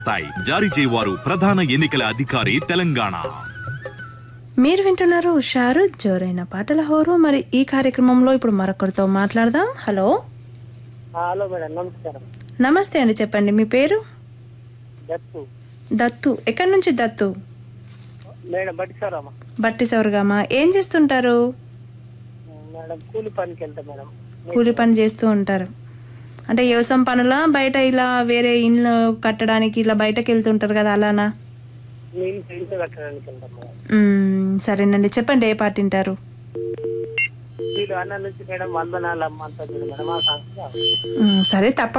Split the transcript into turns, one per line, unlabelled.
తాయి జారీ చేయవారు ప్రధాన ఎన్నికల అధికారి తెలంగాణ
మీరు వింటున్నారు హుషారు జోరైన పాటల హోరు మరి ఈ కార్యక్రమంలో ఇప్పుడు మరొకరితో మాట్లాడదాం హలో
హలో మేడం నమస్కారం
నమస్తే అండి చెప్పండి మీ పేరు
దత్తు
దత్తు ఎక్కడి నుంచి దత్తు
మేడం బట్టిసారమ్మ
బట్టి సౌరగామా ఏం చేస్తుంటారు
మేడం కూలి పనికి వెళ్తా మేడం
కూలి పని చేస్తూ ఉంటారు అంటే వ్యవసాయం పనుల బయట ఇలా వేరే ఇండ్లు కట్టడానికి ఇలా బయటకు వెళ్తుంటారు కదా అలానా
నీళ్ళు ఇల్లు కట్టడానికి వెళ్తాం మేడం
మ్మ్, సరేనండి చెప్పండి ఏ పాట వింటారు
వీళ్ళు అన్న నుంచి మేడం వందనాలు అమ్మ అంటుంది మేడం ఆ సంస్థ
మ్మ్, సరే తప్ప